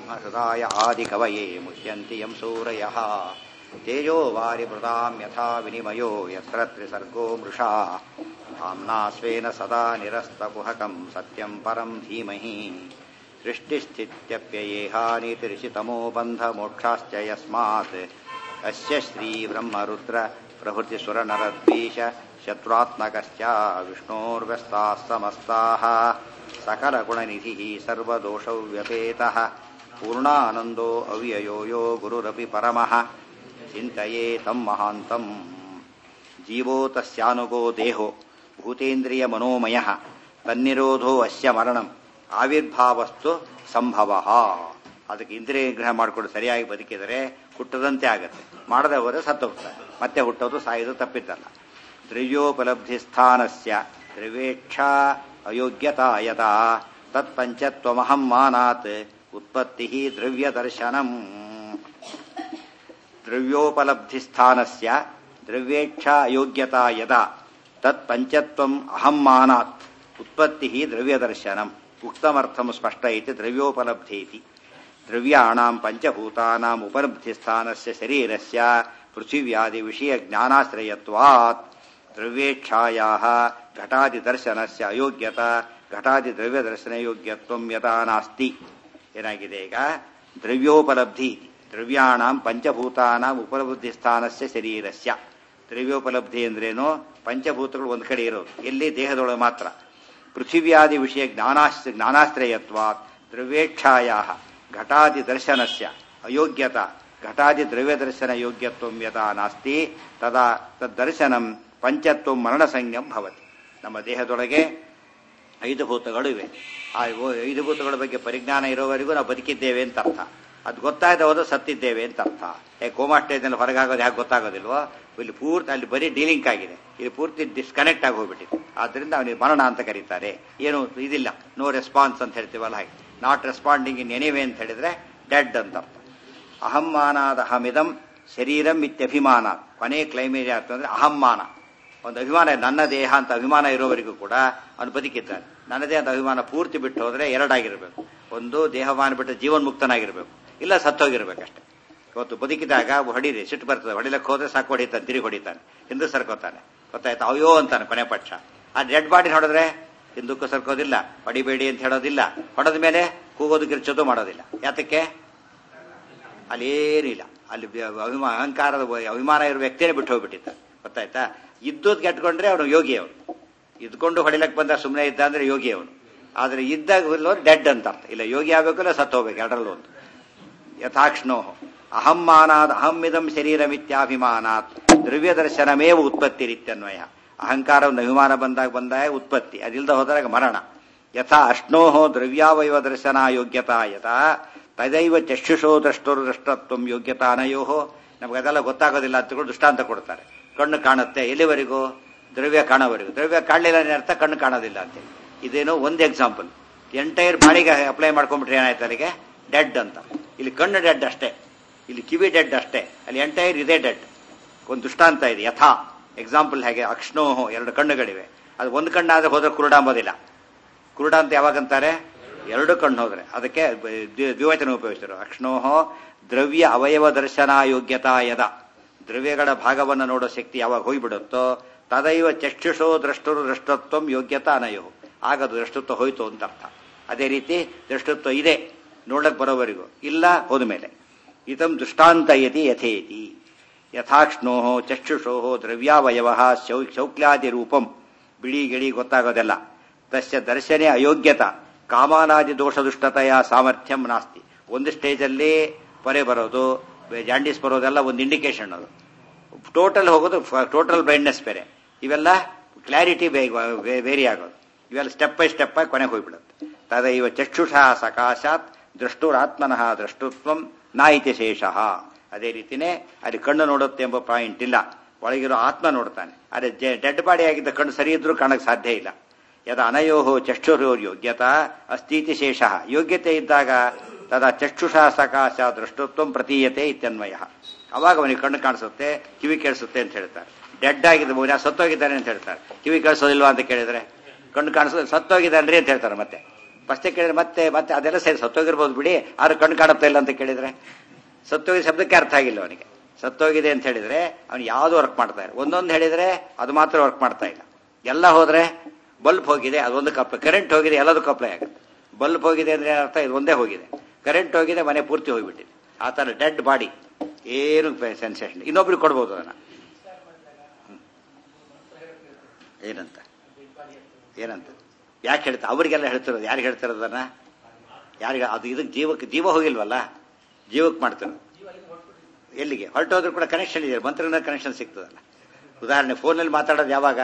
हृदाय आदिकवये मुह्यन्ति यं सूरयः तेजो वारिमृतां यथा विनिमयो यत्र त्रिसर्गो मृषा धाम्ना स्वेन सदा निरस्तकुहकं सत्यं परं धीमहि सृष्टिस्थित्यप्ययेहानितिरिषितमो बन्धमोक्षाश्च यस्मात् अस्य श्रीब्रह्मरुद्र प्रभृतिसुरनरद्वीष शत्रुत्मकश्च विष्णोर्व्यस्ताः समस्ताः सकलगुणनिधिः सर्वदोषौ व्यपेतः पूर्णानन्दो अव्ययो यो गुरुरपि परमः चिन्तये तं महान्तम् जीवो तस्यानुगो देहो भूतेन्द्रियमनोमयः ತನ್ನಿರೋಧೋ ಅಸ್ಯ ಮರಣಂ ಆವಿರ್ಭಾವಸ್ತು ಸಂಭವ ಅದಕ್ಕೆ ಇಂದ್ರಿಯ ಗ್ರಹ ಮಾಡಿಕೊಂಡು ಸರಿಯಾಗಿ ಬದುಕಿದರೆ ಹುಟ್ಟದಂತೆ ಆಗತ್ತೆ ಮಾಡದೆ ಹೋದರೆ ಸತ್ತೋಗ್ತಾರೆ ಮತ್ತೆ ಹುಟ್ಟೋದು ಸಾಯೋದು ತಪ್ಪಿದ್ದಲ್ಲ ದ್ರವ್ಯೋಪಲಬ್ಧಿ ಸ್ಥಾನಸ್ಯ ದ್ರವ್ಯೇಕ್ಷಾ ಅಯೋಗ್ಯತಾ ಯಥಾ ತತ್ಪಂಚತ್ವಮಹಂ ಮಾನಾತ್ ಉತ್ಪತ್ತಿ ದ್ರವ್ಯದರ್ಶನಂ ದ್ರವ್ಯೋಪಲಬ್ಧಿ ಸ್ಥಾನಸ್ಯ ದ್ರವ್ಯೇಕ್ಷಾ ಅಯೋಗ್ಯತಾ ಯದಾ ತತ್ಪಂಚತ್ವಂ ಅಹಂ ಮಾನಾತ್ ಉತ್ಪತ್ತಿ ದ್ರವ್ಯದರ್ಶನಂ ಉಕ್ತಮರ್ಥಂ ಸ್ಪಷ್ಟ ಇತಿ ದ್ರವ್ಯೋಪಲಬ್ಧಿ ಇತಿ ದ್ರವ್ಯಾಣಾಂ ಪಂಚಭೂತಾನಾಂ ಉಪಲಬ್ಧಿಸ್ಥಾನಸ್ಯ ಶರೀರಸ್ಯ ಪೃಥಿವ್ಯಾದಿ ವಿಷಯ ಜ್ಞಾನಾಶ್ರಯತ್ವಾತ್ ದ್ರವ್ಯೇಚ್ಛಾಯಾಃ ಘಟಾದಿದರ್ಶನಸ್ಯ ಅಯೋಗ್ಯತಾ ಘಟಾದಿ ದ್ರವ್ಯದರ್ಶನಯೋಗ್ಯತ್ವಂ ಯಥಾ ನಾಸ್ತಿ ಏನಾಗಿದೆ ಈಗ ದ್ರವ್ಯೋಪಲಬ್ಧಿ ದ್ರವ್ಯಾಣಾಂ ಪಂಚಭೂತಾನಾಂ ಉಪಲಬ್ಧಿ ಸ್ಥಾನಸ್ಯ ಶರೀರಸ್ಯ ದ್ರವ್ಯೋಪಲಬ್ಧಿ ಅಂದ್ರೇನು ಪಂಚಭೂತಗಳು ಒಂದು ಕಡೆ ಇರೋದು ಎಲ್ಲಿ ದೇಹದೊಳಗೆ ಮಾತ್ರ ಪೃಥಿವ್ಯಾದಿ ವಿಷಯ ಜ್ಞಾನಾಶ್ರ ಜ್ಞಾನಾಶ್ರಯತ್ವ ದ್ರವ್ಯೇಚ್ಛಾಯಾ ಘಟಾದಿ ದರ್ಶನಸ್ಯ ಅಯೋಗ್ಯತಾ ಘಟಾದಿ ದ್ರವ್ಯದರ್ಶನ ಯೋಗ್ಯತ್ವ ಯಥಾ ನಾಸ್ತಿ ತದಾ ತದ್ದರ್ಶನಂ ಪಂಚತ್ವ ಮರಣಸಂಜ್ಞಂ ಭವತಿ ನಮ್ಮ ದೇಹದೊಳಗೆ ಐದು ಭೂತಗಳು ಇವೆ ಆ ಐದು ಭೂತಗಳ ಬಗ್ಗೆ ಪರಿಜ್ಞಾನ ಇರೋವರೆಗೂ ನಾವು ಬದುಕಿದ್ದೇವೆ ಅಂತ ಅರ್ಥ ಅದು ಗೊತ್ತಾಗದೆ ಹೋದ್ರೆ ಸತ್ತಿದ್ದೇವೆ ಅಂತ ಅರ್ಥ ಏ ಕೋಮಾ ಸ್ಟೇಜ್ನಲ್ಲಿ ಹೊರಗಾಗೋದು ಯಾಕೆ ಗೊತ್ತಾಗೋದಿಲ್ವೋ ಇಲ್ಲಿ ಪೂರ್ತಿ ಅಲ್ಲಿ ಬರೀ ಡೀಲಿಂಕ್ ಆಗಿದೆ ಇಲ್ಲಿ ಪೂರ್ತಿ ಡಿಸ್ಕನೆಕ್ಟ್ ಆಗಿ ಹೋಗ್ಬಿಟ್ಟಿದೆ ಆದ್ರಿಂದ ಅವನಿಗೆ ಮರಣ ಅಂತ ಕರೀತಾರೆ ಏನು ಇದಿಲ್ಲ ನೋ ರೆಸ್ಪಾನ್ಸ್ ಅಂತ ಹೇಳ್ತೀವಲ್ಲ ಹಾಗೆ ನಾಟ್ ರೆಸ್ಪಾಂಡಿಂಗ್ ಇನ್ ಎನಿವೇ ಅಂತ ಹೇಳಿದ್ರೆ ಡೆಡ್ ಅಂತ ಅರ್ಥ ಅಹಮ್ಮಾನಾದ ಅಹಮಿದಂ ಶರೀರಂ ಇತ್ಯಭಿಮಾನ ಕೊನೆ ಕ್ಲೈಮೇಜ್ ಆಗ್ತದೆ ಅಂದ್ರೆ ಅಹಮ್ಮಾನ ಒಂದು ಅಭಿಮಾನ ನನ್ನ ದೇಹ ಅಂತ ಅಭಿಮಾನ ಇರೋವರೆಗೂ ಕೂಡ ಅವನು ಬದುಕಿದ್ದಾನೆ ನನ್ನದೇ ಅಂತ ಅಭಿಮಾನ ಪೂರ್ತಿ ಬಿಟ್ಟು ಹೋದ್ರೆ ಎರಡಾಗಿರ್ಬೇಕು ಒಂದು ದೇಹಮಾನ ಬಿಟ್ಟು ಜೀವನ್ಮುಕ್ತನಾಗಿರ್ಬೇಕು ಇಲ್ಲ ಸತ್ತೋಗಿರ್ಬೇಕಷ್ಟೇ ಇವತ್ತು ಬದುಕಿದಾಗ ಹೊಡೀರಿ ಸಿಟ್ಟು ಬರ್ತದೆ ಹೊಡಿಲಕ್ಕೆ ಹೋದ್ರೆ ಸಾಕು ಹೊಡಿತಾನೆ ತಿರುಗಿ ಹೊಡಿತಾನೆ ಹಿಂದೂ ಸರ್ಕೋತಾನೆ ಗೊತ್ತಾಯ್ತಾ ಅಯ್ಯೋ ಅಂತಾನೆ ಕೊನೆ ಪಕ್ಷ ಆ ಡೆಡ್ ಬಾಡಿ ನೋಡಿದ್ರೆ ಹಿಂದಕ್ಕೂ ಸರ್ಕೋದಿಲ್ಲ ಹೊಡಿಬೇಡಿ ಅಂತ ಹೇಳೋದಿಲ್ಲ ಹೊಡೆದ ಮೇಲೆ ಕೂಗೋದು ಗಿರ್ಚೋದು ಮಾಡೋದಿಲ್ಲ ಯಾತಕ್ಕೆ ಅಲ್ಲಿ ಏನಿಲ್ಲ ಅಲ್ಲಿ ಅಭಿಮಾನ ಅಹಂಕಾರದ ಅಭಿಮಾನ ಇರೋ ವ್ಯಕ್ತಿನೇ ಬಿಟ್ಟು ಹೋಗ್ಬಿಟ್ಟಿದ್ದ ಗೊತ್ತಾಯ್ತಾ ಇದ್ದದ್ ಕೆಟ್ಕೊಂಡ್ರೆ ಅವನು ಯೋಗಿ ಅವನು ಇದ್ಕೊಂಡು ಹೊಡಿಲಕ್ಕೆ ಬಂದ ಸುಮ್ಮನೆ ಇದ್ದ ಅಂದ್ರೆ ಯೋಗಿ ಅವನು ಆದ್ರೆ ಇದ್ದಾಗ ಡೆಡ್ ಅಂತ ಅರ್ಥ ಇಲ್ಲ ಯೋಗಿ ಆಗ್ಬೇಕು ಇಲ್ಲ ಸತ್ತು ಹೋಗ್ಬೇಕು ಎರಡರಲ್ಲೂ ಒಂದು ಯಥಾಕ್ಷ್ಣೋ ಅಹಮ್ಮಾನಾದ್ ಅಹಮ್ಮಿದಂ ಶರೀರಮಿತ್ಯಾಭಿಮಾನಾತ್ ದ್ರವ್ಯ ದರ್ಶನಮೇವ ಉತ್ಪತ್ತಿ ರೀತ್ಯನ್ವಯ ಅಹಂಕಾರವನ್ನು ಅಭಿಮಾನ ಬಂದಾಗ ಬಂದಾಗ ಉತ್ಪತ್ತಿ ಅದಿಲ್ಲದ ಹೋದಾಗ ಮರಣ ಯಥಾ ಅಷ್ಣೋಹೋ ದ್ರವ್ಯಾವಯವ ದರ್ಶನ ಯೋಗ್ಯತಾ ಯಥಾ ತದೈವ ಚಕ್ಷುಷೋ ದ್ರಷ್ಟೋರು ದೃಷ್ಟತ್ವಂ ಯೋಗ್ಯತಾ ಅನಯೋಹೋ ನಮ್ಗೆ ಅದೆಲ್ಲ ಗೊತ್ತಾಗೋದಿಲ್ಲ ಅಂತ ದೃಷ್ಟಾಂತ ಕೊಡ್ತಾರೆ ಕಣ್ಣು ಕಾಣುತ್ತೆ ಎಲ್ಲಿವರೆಗೂ ದ್ರವ್ಯ ಕಾಣೋವರೆಗೂ ದ್ರವ್ಯ ಕಾಣಲಿಲ್ಲ ಅರ್ಥ ಕಣ್ಣು ಕಾಣೋದಿಲ್ಲ ಅಂತೇಳಿ ಇದೇನೋ ಒಂದು ಎಕ್ಸಾಂಪಲ್ ಎಂಟೈರ್ ಬಾಡಿಗೆ ಅಪ್ಲೈ ಮಾಡ್ಕೊಂಡ್ಬಿಟ್ರೆ ಏನಾಯ್ತು ಅಲ್ಲಿಗೆ ಡೆಡ್ ಅಂತ ಇಲ್ಲಿ ಕಣ್ಣು ಡೆಡ್ ಅಷ್ಟೇ ಇಲ್ಲಿ ಕಿವಿ ಡೆಡ್ ಅಷ್ಟೇ ಅಲ್ಲಿ ಎಂಟೈರ್ ಇದೇ ಡೆಡ್ ಒಂದು ದೃಷ್ಟಾಂತ ಇದೆ ಯಥಾ ಎಕ್ಸಾಂಪಲ್ ಹೇಗೆ ಅಕ್ಷ್ಣೋಹೋ ಎರಡು ಕಣ್ಣುಗಳಿವೆ ಅದು ಒಂದು ಕಣ್ಣಾದ್ರೆ ಹೋದ್ರೆ ಕುರುಡ ಅಂಬೋದಿಲ್ಲ ಕುರುಡ ಅಂತ ಯಾವಾಗಂತಾರೆ ಎರಡು ಕಣ್ಣು ಹೋದ್ರೆ ಅದಕ್ಕೆ ದ್ವಿವಚನ ಉಪಯೋಗಿಸಿದ್ರು ಅಕ್ಷ್ಣೋಹೋ ದ್ರವ್ಯ ಅವಯವ ದರ್ಶನ ಯೋಗ್ಯತಾ ಯದ ದ್ರವ್ಯಗಳ ಭಾಗವನ್ನು ನೋಡೋ ಶಕ್ತಿ ಯಾವಾಗ ಹೋಗ್ಬಿಡುತ್ತೋ ತದೈವ ಚಕ್ಷುಷೋ ದ್ರಷ್ಟರು ದೃಷ್ಟತ್ವಂ ಯೋಗ್ಯತಾ ಅನಯೋ ಆಗ ದೃಷ್ಟತ್ವ ಹೋಯ್ತು ಅಂತ ಅರ್ಥ ಅದೇ ರೀತಿ ದೃಷ್ಟತ್ವ ಇದೆ ನೋಡಕ್ ಬರೋವರೆಗೂ ಇಲ್ಲ ಹೋದ್ಮೇಲೆ ಇದಂ ದೃಷ್ಟಾಂತ ಯತಿ ಯಥೇತಿ ಯಥಾಕ್ಷ್ಣೋ ಚಕ್ಷುಷೋ ದ್ರವ್ಯಾವಯವ ಶೌ ಶೌಕ್ಲಾದಿ ರೂಪಂ ಬಿಳಿ ಗಿಳಿ ಗೊತ್ತಾಗೋದೆಲ್ಲ ತಸ್ಯ ದರ್ಶನೆ ಅಯೋಗ್ಯತ ಕಾಮಾನಾದಿ ದೋಷ ದುಷ್ಟತೆಯ ಸಾಮರ್ಥ್ಯಂ ನಾಸ್ತಿ ಒಂದು ಸ್ಟೇಜಲ್ಲಿ ಪೊರೆ ಬರೋದು ಜಾಂಡೀಸ್ ಬರೋದೆಲ್ಲ ಒಂದು ಇಂಡಿಕೇಶನ್ ಅದು ಟೋಟಲ್ ಹೋಗೋದು ಟೋಟಲ್ ಬ್ರೈಟ್ನೆಸ್ ಬೇರೆ ಇವೆಲ್ಲ ಕ್ಲಾರಿಟಿ ವೇರಿ ಆಗೋದು ಇವೆಲ್ಲ ಸ್ಟೆಪ್ ಬೈ ಸ್ಟೆಪ್ ಆಗಿ ಕೊನೆಗೆ ಹೋಗ್ಬಿಡುತ್ತೆ ತದೈವ ಚಕ್ಷುಷ ಸಕಾಶಾತ್ ದೃಷ್ಟುರಾತ್ಮನಃ ದೃಷ್ಟುತ್ವಂ ನಾಯಿತಿ ಶೇಷ ಅದೇ ರೀತಿನೇ ಅಲ್ಲಿ ಕಣ್ಣು ನೋಡುತ್ತೆ ಎಂಬ ಪಾಯಿಂಟ್ ಇಲ್ಲ ಒಳಗಿರೋ ಆತ್ಮ ನೋಡ್ತಾನೆ ಅದೇ ಡೆಡ್ ಬಾಡಿ ಆಗಿದ್ದ ಕಣ್ಣು ಸರಿ ಇದ್ರೂ ಕಾಣಕ್ಕೆ ಸಾಧ್ಯ ಇಲ್ಲ ಯದ ಅನಯೋ ಚಕ್ಷುರೋರ್ ಯೋಗ್ಯತಾ ಅಸ್ತೀತಿ ಶೇಷ ಯೋಗ್ಯತೆ ಇದ್ದಾಗ ತದಾ ಚಕ್ಷುಷ ಸಕಾಶ ದೃಷ್ಟತ್ವ ಪ್ರತೀಯತೆ ಇತ್ಯನ್ವಯ ಅವಾಗ ಅವನಿಗೆ ಕಣ್ಣು ಕಾಣಿಸುತ್ತೆ ಕಿವಿ ಕೇಳಿಸುತ್ತೆ ಅಂತ ಹೇಳ್ತಾರೆ ಡೆಡ್ ಆಗಿದ್ದ ಮೌನ ಸತ್ತೋಗಿದ್ದಾನೆ ಅಂತ ಹೇಳ್ತಾರೆ ಕಿವಿ ಕೇಳಿಸೋದಿಲ್ವಾ ಅಂತ ಕೇಳಿದ್ರೆ ಕಣ್ಣು ಕಾಣಿಸೋದು ಸತ್ತೋಗಿದ್ದಾನ್ರಿ ಅಂತ ಹೇಳ್ತಾರೆ ಮತ್ತೆ ಪ್ರಶ್ನೆ ಕೇಳಿದ್ರೆ ಮತ್ತೆ ಮತ್ತೆ ಅದೆಲ್ಲ ಸರಿ ಸತ್ತೋಗಿರ್ಬೋದು ಬಿಡಿ ಆದ್ರೆ ಕಣ್ಣು ಕಾಣುತ್ತಾ ಇಲ್ಲ ಅಂತ ಕೇಳಿದ್ರೆ ಸತ್ತೋಗಿ ಶಬ್ದಕ್ಕೆ ಅರ್ಥ ಆಗಿಲ್ಲ ಅವನಿಗೆ ಸತ್ತೋಗಿದೆ ಅಂತ ಹೇಳಿದ್ರೆ ಅವ್ನು ಯಾವುದು ವರ್ಕ್ ಮಾಡ್ತಾ ಇಲ್ಲ ಒಂದೊಂದು ಹೇಳಿದ್ರೆ ಅದು ಮಾತ್ರ ವರ್ಕ್ ಮಾಡ್ತಾ ಇಲ್ಲ ಎಲ್ಲ ಹೋದ್ರೆ ಬಲ್ಬ್ ಹೋಗಿದೆ ಅದೊಂದು ಕಪ್ಲೆ ಕರೆಂಟ್ ಹೋಗಿದೆ ಎಲ್ಲದೂ ಕಪ್ಲೆ ಆಗುತ್ತೆ ಬಲ್ಬ್ ಹೋಗಿದೆ ಅಂದ್ರೆ ಅರ್ಥ ಇದು ಒಂದೇ ಹೋಗಿದೆ ಕರೆಂಟ್ ಹೋಗಿದೆ ಮನೆ ಪೂರ್ತಿ ಹೋಗಿಬಿಟ್ಟಿದೆ ಆ ಥರ ಡೆಡ್ ಬಾಡಿ ಏನು ಸೆನ್ಸೇಷನ್ ಇನ್ನೊಬ್ರಿಗೆ ಕೊಡ್ಬೋದು ಅದನ್ನ ಹ್ಮ್. ಏನಂತ ಏನಂತ ಯಾಕೆ ಹೇಳ್ತಾ ಅವರಿಗೆಲ್ಲ ಹೇಳ್ತಿರೋದು ಯಾರಿಗೆ ಹೇಳ್ತಿರೋದನ್ನ ಯಾರಿಗೆ ಅದು ಇದಕ್ಕೆ ಜೀವಕ್ಕೆ ಜೀವ ಹೋಗಿಲ್ವಲ್ಲ ಜೀವಕ್ಕೆ ಮಾಡ್ತಿರೋದು ಎಲ್ಲಿಗೆ ಹೊರಟೋದ್ರೂ ಕೂಡ ಕನೆಕ್ಷನ್ ಇದೆ ಮಂತ್ರನ ಕನೆಕ್ಷನ್ ಸಿಗ್ತದಲ್ಲ ಉದಾಹರಣೆ ಫೋನಲ್ಲಿ ಮಾತಾಡೋದು ಯಾವಾಗ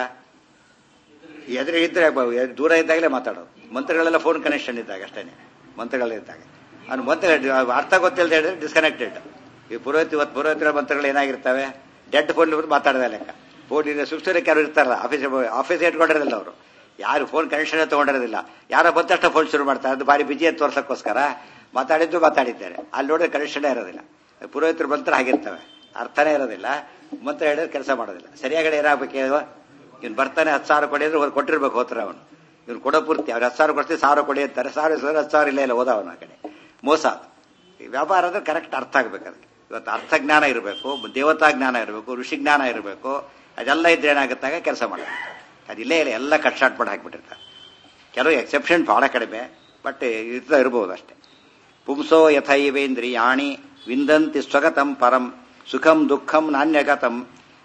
ಎದುರು ಇದ್ರೆ ಬ- ದೂರ ಇದ್ದಾಗಲೇ ಮಾತಾಡೋದು ಮಂತ್ರಗಳೆಲ್ಲ ಫೋನ್ ಕನೆಕ್ಷನ್ ಇದ್ದಾಗ ಅಷ್ಟೇನೆ ಮಂತ್ರಗಳಿದ್ದಾಗ ಅವ್ನು ಮಂತ್ರ ಅರ್ಥ ಗೊತ್ತಿಲ್ಲದೆ ಹೇಳಿದ್ರೆ ಡಿಸ್ಕನೆಕ್ಟೆಡ್ ಈ ಪುರೋಹಿತ ಇವತ್ತು ಪುರೋಹಿತರ ಮಂತ್ರಗಳು ಏನಾಗಿರ್ತವೆ ಡೆಡ್ ಫೋನ್ ಮಾತಾಡೋದ ಲೆಕ್ಕ ಫೋನ್ ಇದೆ ಸುಸ್ತೂರಕ್ಕೆ ಯಾರು ಇರ್ತಾರಲ್ಲ ಆಫೀಸ್ ಆಫೀಸ್ ಇಟ್ಕೊಂಡಿರೋದಿಲ್ಲ ಅವರು ಯಾರು ಫೋನ್ ಕನೆಕ್ಷನ್ ತಗೊಂಡಿರೋದಿಲ್ಲ ಯಾರೋ ಬಂದಷ್ಟು ಫೋನ್ ಶುರು ಮಾಡ್ತಾರೆ ಅದು ಬಾರಿ ಬಿಜಿ ಅಂತ ತೋರ್ಸಕ್ಕೋಸ್ಕರ ಮಾತಾಡಿದ್ದು ಮಾತಾಡಿದ್ದಾರೆ ಅಲ್ಲಿ ನೋಡಿದ್ರೆ ಕನೆಕ್ಷನ್ ಇರೋದಿಲ್ಲ ಪುರೋಹಿತರು ಮಂತ್ರ ಆಗಿರ್ತವೆ ಅರ್ಥನೇ ಇರೋದಿಲ್ಲ ಮಂತ್ರ ಹೇಳಿದ್ರೆ ಕೆಲಸ ಮಾಡೋದಿಲ್ಲ ಸರಿಯಾಗಿ ಏನಾಗಬೇಕು ಇವ್ನು ಬರ್ತಾನೆ ಹತ್ತು ಸಾವಿರ ಕೊಡಿ ಅಂದ್ರೆ ಅವ್ರು ಕೊಟ್ಟಿರ್ಬೇಕು ಹೋತ್ರ ಅವನು ಇವ್ನು ಕೊಡೋ ಪೂರ್ತಿ ಅವ್ರು ಹತ್ತು ಸಾವಿರ ಕೊಡ್ತೀವಿ ಸಾವಿರ ಕೊಡಿ ಅಂತಾರೆ ಸಾವಿರ ಸಾವಿರ ಹತ್ತು ಸಾವಿರ ಇಲ್ಲ ಇಲ್ಲ ಹೋದ ಅವನು ಆ ಕಡೆ ಮೋಸ ಅದು. ಈ ವ್ಯಾಪಾರ ಅಂದ್ರೆ ಕರೆಕ್ಟ್ ಅರ್ಥ ಆಗ್ಬೇಕು ಅದಕ್ಕೆ ಇವತ್ತು ಅರ್ಥ ಜ್ಞಾನ ಇರಬೇಕು ದೇವತಾ ಜ್ಞಾನ ಇರಬೇಕು ಋಷಿ ಜ್ಞಾನ ಇರಬೇಕು ಅದೆಲ್ಲ ಇದ್ರೆ ಏನಾಗುತ್ತಾಗ ಕೆಲಸ ಮಾಡೋದು ಅದಿಲ್ಲೇ ಇಲ್ಲ ಎಲ್ಲ ಕಟ್ ಶಾರ್ಟ್ ಮಾಡಿ ಹಾಕ್ಬಿಟ್ಟಿರ್ತಾರೆ ಕೆಲವು ಎಕ್ಸೆಪ್ಷನ್ ಬಹಳ ಕಡಿಮೆ ಬಟ್ ಇರ್ತಾ ಇರಬಹುದು ಅಷ್ಟೇ ಪುಂಸೋ ಯಥೈವೇಂದ್ರಿಯಾಣಿ ವಿಂದಂತಿ ಸ್ವಗತಂ ಪರಂ ಸುಖಂ ದುಃಖಂ ನಾಣ್ಯಗತಂ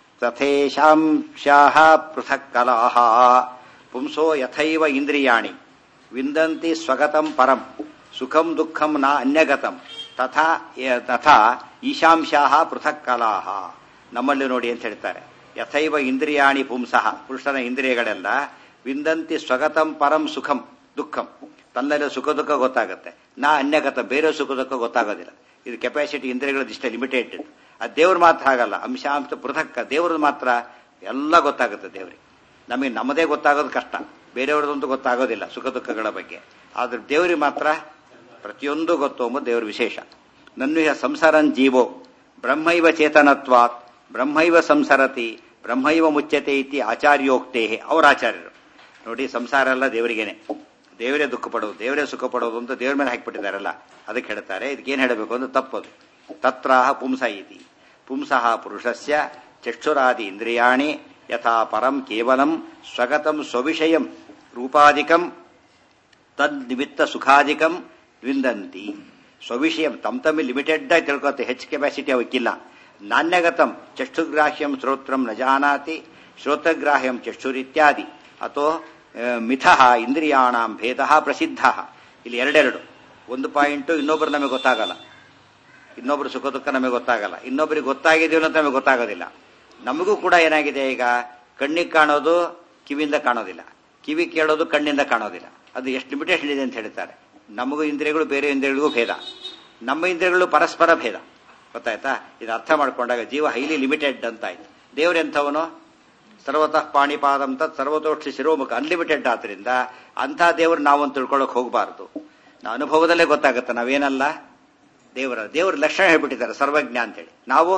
ತಥೇಶಾಂಶಾಹ ಪೃಥಕ್ ಕಲಾಹ ಪುಂಸೋ ಯಥೈವ ಇಂದ್ರಿಯಾಣಿ ವಿಂದಂತಿ ಸ್ವಗತಂ ಪರಂ ಸುಖಂ ದುಃಖಂ ನ ಅನ್ಯಗತಂ ತಥಾ ಯ- ತಥಾ ಈಶಾಂಶಾಹ ಪೃಥಕ್ ಕಲಾಹ ನಮ್ಮಲ್ಲಿ ನೋಡಿ ಅಂತ ಹೇಳ್ತಾರೆ ಯಥೈವ ಇಂದ್ರಿಯಾಣಿ ಪುಂಸಃ ಪುರುಷನ ಇಂದ್ರಿಯಗಳೆಲ್ಲ ವಿಂದಂತಿ ಸ್ವಗತಂ ಪರಂ ಸುಖಂ ದುಃಖಂ ತನ್ನಲ್ಲಿ ಸುಖ ದುಃಖ ಗೊತ್ತಾಗುತ್ತೆ ನಾ ಅನ್ಯಗತ ಬೇರೆ ಸುಖ ದುಃಖ ಗೊತ್ತಾಗೋದಿಲ್ಲ ಇದು ಕೆಪಾಸಿಟಿ ಇಂದ್ರಿಯಗಳದ್ದು ಇಷ್ಟೇ ಲಿಮಿಟೆಡ್ ಅದು ದೇವ್ರು ಮಾತ್ರ ಆಗಲ್ಲ ಅಂಶಾಂಶ ಪೃಥಕ್ ದೇವ್ರದ್ದು ಮಾತ್ರ ಎಲ್ಲ ಗೊತ್ತಾಗುತ್ತೆ ದೇವ್ರಿಗೆ ನಮಗೆ ನಮ್ಮದೇ ಗೊತ್ತಾಗೋದು ಕಷ್ಟ ಬೇರೆಯವ್ರದಂತೂ ಗೊತ್ತಾಗೋದಿಲ್ಲ ಸುಖ ದುಃಖಗಳ ಬಗ್ಗೆ ಆದ್ರೆ ದೇವರಿಗೆ ಮಾತ್ರ ಪ್ರತಿಯೊಂದು ಗೊತ್ತು ಎಂಬುದು ದೇವರ ವಿಶೇಷ ನನ್ನುಹ ಸಂಸಾರನ್ ಜೀವೋ ಬ್ರಹ್ಮೈವ ಚೇತನತ್ವಾತ್ ಬ್ರಹ್ಮೈವ ಸಂಸರತಿ ಬ್ರಹ್ಮೈವ ಮುಚ್ಚತೆ ಇತಿ ಆಚಾರ್ಯೋಕ್ತೇ ಅವರ ಆಚಾರ್ಯರು ನೋಡಿ ಸಂಸಾರ ಎಲ್ಲ ದೇವರಿಗೇನೆ ದೇವರೇ ದುಃಖ ಪಡೋದು ದೇವರೇ ಸುಖ ಪಡೋದು ಅಂತ ದೇವ್ರ ಮೇಲೆ ಹಾಕಿಬಿಟ್ಟಿದ್ದಾರಲ್ಲ ಅದಕ್ಕೆ ಹೇಳ್ತಾರೆ ಇದಕ್ಕೇನು ಹೇಳಬೇಕು ಅಂದ್ರೆ ತಪ್ಪದು ತತ್ರಾಹ ಪುಂಸ ಇತಿ ಪುಂಸಃ ಪುರುಷಸ್ಯ ಚಕ್ಷುರಾದಿ ಇಂದ್ರಿಯಾಣಿ ಯಥಾ ಪರಂ ಕೇವಲಂ ಸ್ವಗತಂ ಸ್ವವಿಷಯಂ ರೂಪಾಧಿಕಂ ತನ್ನಿಮಿತ್ತ ಸುಖಾಧಿಕಂ ವಿಂದಂತಿ ಸ್ವವಿಷಯಂ ತಮ್ ತಮ್ಮಿ ಲಿಮಿಟೆಡ್ ಆಗಿ ತಿಳ್ಕೊತ್ತೆ ಹೆಚ್ಚು ಕೆಪಾಸಿಟಿ ಅವಕ್ಕಿಲ್ಲ ನಾಣ್ಯಗತಂ ಚಕ್ಷುಗ್ರಾಹ್ಯಂ ಶ್ರೋತ್ರಂ ನ ಜಾನಾತಿ ಶ್ರೋತ್ರಗ್ರಾಹ್ಯಂ ಚಕ್ಷುರಿತ್ಯಾದಿ ಅಥೋ ಮಿಥ ಇಂದ್ರಿಯಾಣಾಂ ಭೇದ ಪ್ರಸಿದ್ಧ ಇಲ್ಲಿ ಎರಡೆರಡು ಒಂದು ಪಾಯಿಂಟು ಇನ್ನೊಬ್ಬರು ನಮಗೆ ಗೊತ್ತಾಗಲ್ಲ ಇನ್ನೊಬ್ರು ಸುಖ ದುಃಖ ನಮಗೆ ಗೊತ್ತಾಗಲ್ಲ ಇನ್ನೊಬ್ಬರಿಗೆ ಗೊತ್ತಾಗಿದೆಯೋ ಅಂತ ನಮಗೆ ಗೊತ್ತಾಗೋದಿಲ್ಲ ನಮಗೂ ಕೂಡ ಏನಾಗಿದೆ ಈಗ ಕಣ್ಣಿಗೆ ಕಾಣೋದು ಕಿವಿಯಿಂದ ಕಾಣೋದಿಲ್ಲ ಕಿವಿ ಕೇಳೋದು ಕಣ್ಣಿಂದ ಕಾಣೋದಿಲ್ಲ ಅದು ಎಷ್ಟು ಲಿಮಿಟೇಷನ್ ಇದೆ ಅಂತ ಹೇಳ್ತಾರೆ ನಮಗೂ ಇಂದ್ರಿಯಗಳು ಬೇರೆ ಇಂದ್ರಿಯಗಳಿಗೂ ಭೇದ ನಮ್ಮ ಇಂದ್ರಿಯಗಳು ಪರಸ್ಪರ ಭೇದ ಗೊತ್ತಾಯ್ತಾ ಇದು ಅರ್ಥ ಮಾಡ್ಕೊಂಡಾಗ ಜೀವ ಹೈಲಿ ಲಿಮಿಟೆಡ್ ಅಂತ ಆಯ್ತು ದೇವರೆಂಥವನು ಸರ್ವತಃ ಪಾಣಿಪಾದಂ ತತ್ ಸರ್ವತೋಕ್ಷಿ ಶಿರೋಮುಖ ಅನ್ಲಿಮಿಟೆಡ್ ಆದ್ರಿಂದ ಅಂಥ ದೇವರು ನಾವೊಂದು ತಿಳ್ಕೊಳ್ಳೋಕೆ ಹೋಗಬಾರದು ನಾವು ಅನುಭವದಲ್ಲೇ ಗೊತ್ತಾಗುತ್ತೆ ನಾವೇನಲ್ಲ ದೇವರ ದೇವ್ರ ಲಕ್ಷಣ ಹೇಳ್ಬಿಟ್ಟಿದ್ದಾರೆ ಸರ್ವಜ್ಞ ಅಂತೇಳಿ ನಾವು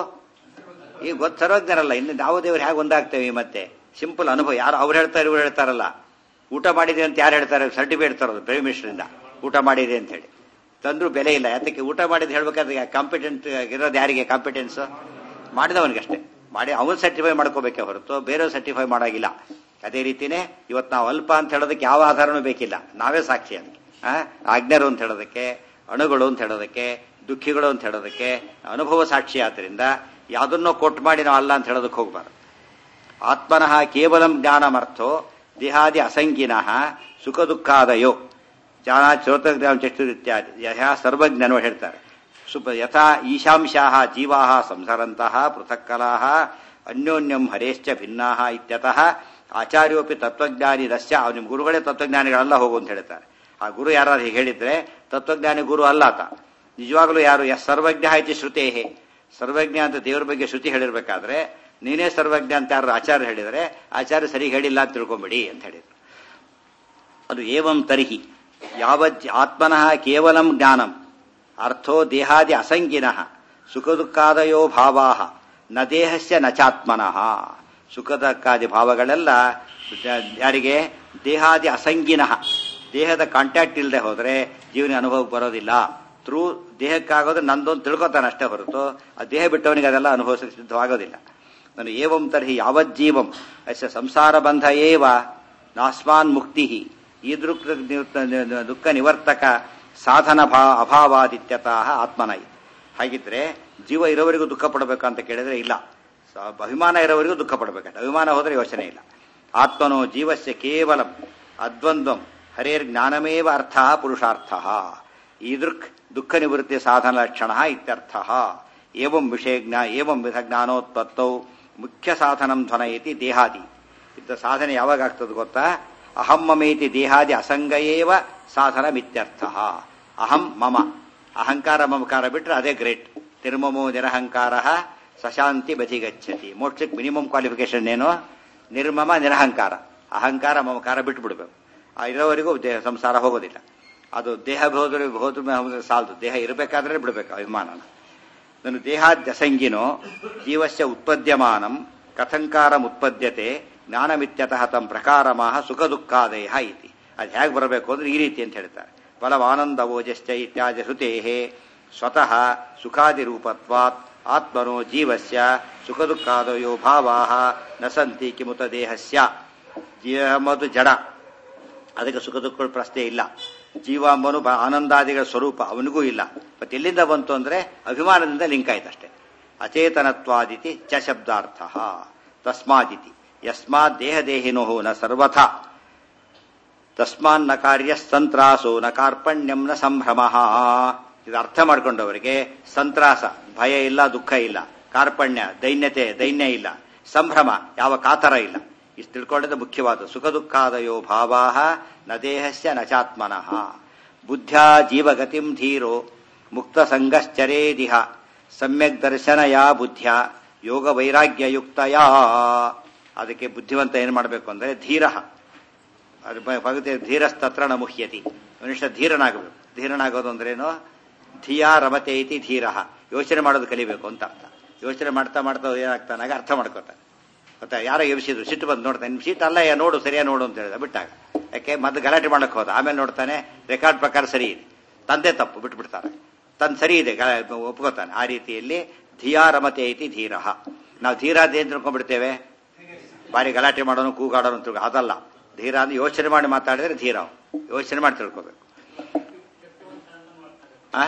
ಈಗ ಗೊತ್ತು ಸರ್ವಜ್ಞರಲ್ಲ ಇನ್ನು ನಾವು ದೇವ್ರು ಹೇಗೆ ಒಂದಾಗ್ತೇವೆ ಈ ಮತ್ತೆ ಸಿಂಪಲ್ ಅನುಭವ ಯಾರು ಅವ್ರು ಹೇಳ್ತಾರೆ ಇವ್ರು ಹೇಳ್ತಾರಲ್ಲ ಊಟ ಮಾಡಿದೆ ಅಂತ ಯಾರು ಹೇಳ್ತಾರೆ ಸರ್ಟಿಫಿಕೇಟ್ ತರೋದು ಪ್ರೈಮ್ ಮಿನಿಸ್ಟರಿಂದ ಊಟ ಮಾಡಿದೆ ಅಂತ ಹೇಳಿ ತಂದ್ರು ಬೆಲೆ ಇಲ್ಲ ಯಾತಕ್ಕೆ ಊಟ ಮಾಡಿದ್ದು ಹೇಳ್ಬೇಕಾದ್ರೆ ಕಾಂಪಿಟೆಂಟ್ ಇರೋದು ಯಾರಿಗೆ ಕಾಂಪಿಟೆನ್ಸ್ ಮಾಡಿದವನಿಗಷ್ಟೇ ಮಾಡಿ ಅವನು ಸರ್ಟಿಫೈ ಮಾಡ್ಕೋಬೇಕೆ ಹೊರತು ಬೇರೆ ಸರ್ಟಿಫೈ ಮಾಡಾಗಿಲ್ಲ ಅದೇ ರೀತಿನೇ ಇವತ್ತು ನಾವು ಅಲ್ಪ ಅಂತ ಹೇಳೋದಕ್ಕೆ ಯಾವ ಆಧಾರನೂ ಬೇಕಿಲ್ಲ ನಾವೇ ಸಾಕ್ಷಿ ಅದಕ್ಕೆ ಆ, ಆಜ್ಞರು ಅಂತ ಹೇಳೋದಕ್ಕೆ ಅಣುಗಳು ಅಂತ ಹೇಳೋದಕ್ಕೆ ದುಃಖಿಗಳು ಅಂತ ಹೇಳೋದಕ್ಕೆ ಅನುಭವ ಸಾಕ್ಷಿ ಆದ್ರಿಂದ ಯಾವುದನ್ನೋ ಕೊಟ್ಟು ಮಾಡಿ ನಾವು ಅಲ್ಲ ಅಂತ ಹೇಳೋದಕ್ಕೆ ಹೋಗಬಾರ್ದು ಆತ್ಮನಃ ಕೇವಲಂ ಜ್ಞಾನಮರ್ಥೋ ದೇಹಾದಿ ಅಸಂಖ್ಯಿನಃ ಸುಖ ದುಃಖಾದಯೋ ಜ್ಞಾನ ಶ್ರೋತಗ್ರಾಮ ಚಕ್ಷುರಿತ್ಯಾದಿ ಯಥಾ ಸರ್ವಜ್ಞನೋ ಹೇಳ್ತಾರೆ ಸುಪ ಯಥಾ ಈಶಾಂಶಾ ಜೀವಾ ಸಂಸರಂತಹ ಪೃಥಕ್ ಕಲಾ ಅನ್ಯೋನ್ಯಂ ಹರೇಶ್ಚ ಭಿನ್ನಾ ಇತ್ಯತಃ ಆಚಾರ್ಯೋಪಿ ತತ್ವಜ್ಞಾನಿ ರಸ್ಯ ಅವ್ ನಿಮ್ಮ ಗುರುಗಳೇ ತತ್ವಜ್ಞಾನಿಗಳೆಲ್ಲ ಹೋಗು ಅಂತ ಹೇಳ್ತಾರೆ ಆ ಗುರು ಯಾರು ಹೀಗೆ ಹೇಳಿದ್ರೆ ತತ್ವಜ್ಞಾನಿ ಗುರು ಅಲ್ಲ ಆತ ನಿಜವಾಗಲೂ ಯಾರು ಎಸ್ ಸರ್ವಜ್ಞ ಇತಿ ಶ್ರುತೇಹೇ ಸರ್ವಜ್ಞ ಅಂತ ದೇವರ ಬಗ್ಗೆ ಶ್ರುತಿ ಹೇಳಿರ್ಬೇಕಾದ್ರೆ ನೀನೇ ಸರ್ವಜ್ಞ ಅಂತ ಯಾರು ಆಚಾರ್ಯ ಹೇಳಿದರೆ ಆಚಾರ್ಯ ಸರಿ ಹೇಳಿಲ್ಲ ಅಂತ ತಿಳ್ಕೊಂಬಿಡಿ ಅಂತ ಹೇಳಿದ್ರು ಅದು ಏವಂ ತರ್ಹಿ ಯಾವತ್ ಆತ್ಮನಃ ಕೇವಲಂ ಜ್ಞಾನಂ ಅರ್ಥೋ ದೇಹಾದಿ ಅಸಂಗಿನಃ ಸುಖ ದುಃಖಾದಯೋ ಭಾವಾ ನ ದೇಹಸ್ಯ ನಚಾತ್ಮನಃ ಸುಖ ದುಃಖಾದಿ ಭಾವಗಳೆಲ್ಲ ಯಾರಿಗೆ ದೇಹಾದಿ ಅಸಂಗಿನಃ ದೇಹದ ಕಾಂಟ್ಯಾಕ್ಟ್ ಇಲ್ಲದೆ ಹೋದ್ರೆ ಜೀವನ ಅನುಭವಕ್ಕೆ ಬರೋದಿಲ್ಲ ಥ್ರೂ ದೇಹಕ್ಕಾಗೋದು ನಂದೊಂದು ತಿಳ್ಕೊತಾನೆ ಅಷ್ಟೇ ಹೊರತು ಆ ದೇಹ ಬಿಟ್ಟವನಿಗೆ ಅದೆಲ್ಲ ಅನುಭವಿಸಕ್ಕೆ ಸಿದ್ಧವಾಗೋದಿಲ್ಲ ನಾನು ಏವಂ ತರ್ಹಿ ಯಾವಜ್ಜೀವಂ ಅಸ್ಯ ಸಂಸಾರ ಬಂಧ ಏವ ನಾಸ್ಮಾನ್ ಮುಕ್ತಿ ಈ ದೃಕ್ ದುಃಖ ನಿವರ್ತಕ ಸಾಧನ ಭಾ ಅಭಾವಾದಿತ್ಯತಃ ಆತ್ಮನ ಇದೆ ಹಾಗಿದ್ರೆ ಜೀವ ಇರೋವರೆಗೂ ದುಃಖ ಪಡಬೇಕು ಅಂತ ಕೇಳಿದ್ರೆ ಇಲ್ಲ ಸ- ಅಭಿಮಾನ ಇರೋವರೆಗೂ ದುಃಖ ಪಡಬೇಕಂತ ಅಭಿಮಾನ ಹೋದ್ರೆ ಯೋಚನೆ ಇಲ್ಲ ಆತ್ಮನೋ ಜೀವಸ್ಯ ಕೇವಲ ಅದ್ವಂದ್ವಂ ಹರೇರ್ ಜ್ಞಾನಮೇವ ಅರ್ಥ ಪುರುಷಾರ್ಥ ಈದೃಕ್ ದುಃಖ ನಿವೃತ್ತಿ ಸಾಧನ ಲಕ್ಷಣ ಇತ್ಯರ್ಥ ಏವಂ ವಿಷಯ ಜ್ಞಾ ಏವಂ ವಿಧ ಜ್ಞಾನೋತ್ಪತ್ತೌ ಮುಖ್ಯ ಸಾಧನಂ ಧ್ವನಯತಿ ದೇಹಾದಿ ಇಂಥ ಸಾಧನೆ ಯಾವಾಗ ಆಗ್ತದೆ ಗೊತ್ತಾ ಅಹಂ ಮಮೇತಿ ದೇಹಾದಿ ಅಸಂಗ ಏವ ಸಾಧನ ಮಿತ್ಯರ್ಥ ಅಹಂ ಮಮ ಅಹಂಕಾರ ಮಮಕಾರ ಬಿಟ್ರೆ ಅದೇ ಗ್ರೇಟ್ ನಿರ್ಮಮೋ ನಿರಹಂಕಾರ ಸಶಾಂತಿ ಬದಿಗಚ್ಚತಿ ಮೋಕ್ಷಕ್ಕೆ ಮಿನಿಮಮ್ ಕ್ವಾಲಿಫಿಕೇಶನ್ ಏನು ನಿರ್ಮಮ ನಿರಹಂಕಾರ ಅಹಂಕಾರ ಮಮಕಾರ ಬಿಟ್ಬಿಡ್ಬೇಕು ಆ ಇರೋವರೆಗೂ ದೇಹ ಸಂಸಾರ ಹೋಗೋದಿಲ್ಲ ಅದು ದೇಹ ಹೋದ್ರೆ ಹೋದ್ರೆ ಸಾಲದು ದೇಹ ಇರಬೇಕಾದ್ರೆ ಬಿಡಬೇಕು ಅಭಿಮಾನನ ನಾನು ದೇಹಾದ್ಯಸಂಗಿನೋ ಜೀವಸ್ಯ ಉತ್ಪದ್ಯಮಾನಂ ಕಥಂಕಾರಂ ಉತ್ಪದ್ಯತೆ ಜ್ಞಾನಮಿತ್ಯತಃ ತಂ ಪ್ರಕಾರಮಾಹ ಸುಖ ದುಃಖಾದಯ ಇತಿ ಅದು ಹೇಗೆ ಬರಬೇಕು ಅಂದ್ರೆ ಈ ರೀತಿ ಅಂತ ಹೇಳ್ತಾರೆ ಫಲವಾನಂದ ಓಜಶ್ಚ ಇತ್ಯಾದಿ ಶ್ರುತೇ ಸ್ವತಃ ಸುಖಾದಿ ರೂಪತ್ವಾತ್ ಆತ್ಮನೋ ಜೀವಸ್ಯ ಸುಖ ದುಃಖಾದಯೋ ಭಾವಾ ನ ಸಂತಿ ಕಿಮುತ ದೇಹಸ್ಯ ಜೀವ ಎಂಬುದು ಜಡ ಅದಕ್ಕೆ ಸುಖ ದುಃಖಗಳ ಪ್ರಶ್ನೆ ಇಲ್ಲ ಜೀವ ಅಂಬನು ಬ- ಆನಂದಾದಿಗಳ ಸ್ವರೂಪ ಅವನಿಗೂ ಇಲ್ಲ ಮತ್ತೆ ಎಲ್ಲಿಂದ ಬಂತು ಅಂದ್ರೆ ಅಭಿಮಾನದಿಂದ ಲಿಂಕ್ ಆಯ್ತು ಅಷ್ಟೇ ಅಚೇತನತ್ವಾದಿತಿ ಚ ಶಬ್ದಾರ್ಥ ತಸ್ಮಾದಿತಿ ಯಸ್ಮಾತ್ ದೇಹದೇಹಿನೋ ನ ಸರ್ವಥಾ ತಸ್ಮಾನ್ನ ಕಾರ್ಯ ಸಂತ್ರಾಸೋ ನ ಕಾರ್ಪಣ್ಯಂ ನ ಸಂಭ್ರಮ ಇದು ಅರ್ಥ ಮಾಡ್ಕೊಂಡವರಿಗೆ ಸಂತ್ರಾಸ ಭಯ ಇಲ್ಲ ದುಃಖ ಇಲ್ಲ ಕಾರ್ಪಣ್ಯ ದೈನ್ಯತೆ ದೈನ್ಯ ಇಲ್ಲ ಸಂಭ್ರಮ ಯಾವ ಕಾತರ ಇಲ್ಲ ಇಷ್ಟು ತಿಳ್ಕೊಂಡದ್ದು ಮುಖ್ಯವಾದ ಸುಖ ದುಃಖಾದಯೋ ಭಾವಾ ನ ದೇಹಸ್ಯ ನ ಚಾತ್ಮನಃ ಬುದ್ಧ್ಯಾ ಜೀವಗತಿಂ ಧೀರೋ ಮುಕ್ತ ಸಂಗಶ್ಚರೇದಿಹ ಸಮ್ಯಕ್ ದರ್ಶನಯಾ ಬುದ್ಧ್ಯ ಯೋಗ ವೈರಾಗ್ಯಯುಕ್ತಯ ಅದಕ್ಕೆ ಬುದ್ಧಿವಂತ ಏನು ಮಾಡಬೇಕು ಅಂದ್ರೆ ಧೀರ ಅದು ಭ- ಭಗವತಿ ಧೀರಸ್ತತ್ರ ನ ಮುಹ್ಯತಿ ಮನುಷ್ಯ ಧೀರನಾಗಬೇಕು ಧೀರನಾಗೋದು ಅಂದ್ರೇನು ಧಿಯಾ ರಮತೆ ಇತಿ ಧೀರ ಯೋಚನೆ ಮಾಡೋದು ಕಲಿಬೇಕು ಅಂತ ಅರ್ಥ ಯೋಚನೆ ಮಾಡ್ತಾ ಮಾಡ್ತಾ ಏನಾಗ್ತಾನಾಗ ಅರ್ಥ ಮಾಡ್ಕೋತಾನೆ ಗೊತ್ತಾ ಯಾರೋ ಎಬ್ಸಿದ್ರು ಸಿಟ್ಟು ಬಂದು ನೋಡ್ತಾನೆ ನಿಮ್ ಸೀಟ್ ಅಲ್ಲ ಯಾ ನೋಡು ಸರಿಯಾ ನೋಡು ಅಂತ ಹೇಳಿದ ಬಿಟ್ಟಾಗ ಯಾಕೆ ಮತ್ತೆ ಗಲಾಟೆ ಮಾಡಕ್ ಹೋದ ಆಮೇಲೆ ನೋಡ್ತಾನೆ ರೆಕಾರ್ಡ್ ಪ್ರಕಾರ ಸರಿ ಇದೆ ತಂದೆ ತಪ್ಪು ಬಿಟ್ಬಿಡ್ತಾರೆ ತನ್ ಸರಿ ಇದೆ ಗ- ಒಪ್ಕೋತಾನೆ ಆ ರೀತಿಯಲ್ಲಿ ಧಿಯಾ ರಮತೆ ಐತಿ ಧೀರ ನಾವು ಧೀರ ಅದೇನ್ ತಿಳ್ಕೊಂಡ್ಬಿಡ್ತೇವೆ ಬಾರಿ ಗಲಾಟೆ ಮಾಡೋನು ಕೂಗಾಡೋನು ತಿಳ್ಕೊ ಅದಲ್ಲ ಧೀರ ಅಂದ್ರೆ ಯೋಚನೆ ಮಾಡಿ ಮಾತಾಡಿದ್ರೆ ಧೀರ ಅವ್ನು. ಯೋಚನೆ ಮಾಡಿ ತಿಳ್ಕೋಬೇಕು ಆ